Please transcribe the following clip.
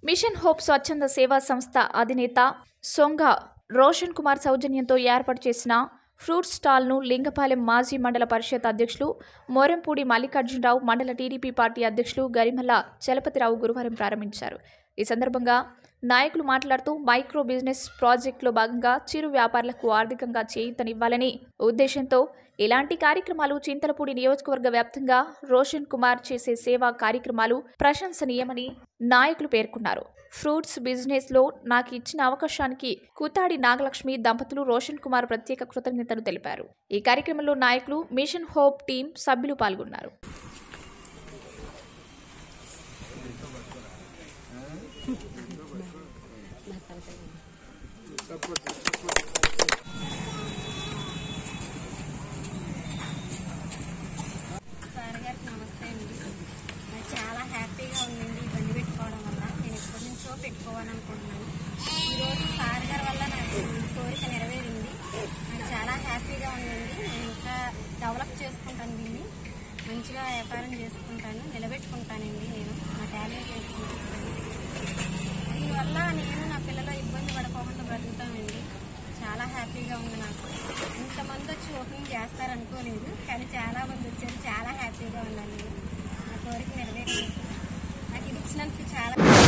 machine hope స్వచ్ఛంద సేవా సంస్థ అధినేత సొంగ రోషన్ కుమార్ సౌజన్యంతో ఏర్పాటు చేసిన ఫ్రూట్ స్టాల్ను లింగపాలెం మాజీ మండల పరిషత్ అధ్యక్షులు మోరంపూడి మల్లికార్జునరావు మండల టీడీపీ పార్టీ అధ్యక్షులు గరిమల్ల చలపతిరావు గురువారం ప్రారంభించారు ఈ సందర్భంగా నాయకులు మాట్లాడుతూ మైక్రో బిజినెస్ ప్రాజెక్టులో భాగంగా చిరు వ్యాపారులకు ఆర్థికంగా చేయూతనివ్వాలని ఉద్దేశంతో ఇలాంటి కార్యక్రమాలు చింతలపూడి నియోజకవర్గ వ్యాప్తంగా రోషన్ కుమార్ చేసే సేవా కార్యక్రమాలు ప్రశంసనీయమని నాయకులు పేర్కొన్నారు ఫ్రూట్స్ బిజినెస్ లో నాకు ఇచ్చిన అవకాశానికి కుతాడి నాగలక్ష్మి దంపతులు రోషన్ కుమార్ ప్రత్యేక కృతజ్ఞతలు తెలిపారు ఈ కార్యక్రమంలో నాయకులు మిషన్ హోప్ టీం సభ్యులు పాల్గొన్నారు సార్ గారికి నమస్తే అండి నాకు చాలా హ్యాపీగా ఉందండి ఈ బండి పెట్టుకోవడం వల్ల నేను ఎప్పటి నుంచో పెట్టుకోవాలనుకుంటున్నాను ఈరోజు సార్ గారి వల్ల నాకు ఈ కోరిక నెరవేరింది నాకు చాలా హ్యాపీగా ఉందండి నేను ఇంకా డెవలప్ చేసుకుంటాను దీన్ని మంచిగా వ్యాపారం చేసుకుంటాను నిలబెట్టుకుంటానండి నేను నా టాలెంట్ నేర్చుకుంటాను దీనివల్ల నేను నా పిల్లలు ఇబ్బంది పడకోకుండా బ్రతుకుతానండి చాలా హ్యాపీగా ఉంది నాకు ఇంతమంది వచ్చి ఓపెనింగ్ చేస్తారనుకోలేదు కానీ చాలా మంది వచ్చారు చాలా హ్యాపీగా ఉన్నాను నేను నా కోరిక నెరవేరింది నాకు ఇది ఇచ్చినందుకు చాలా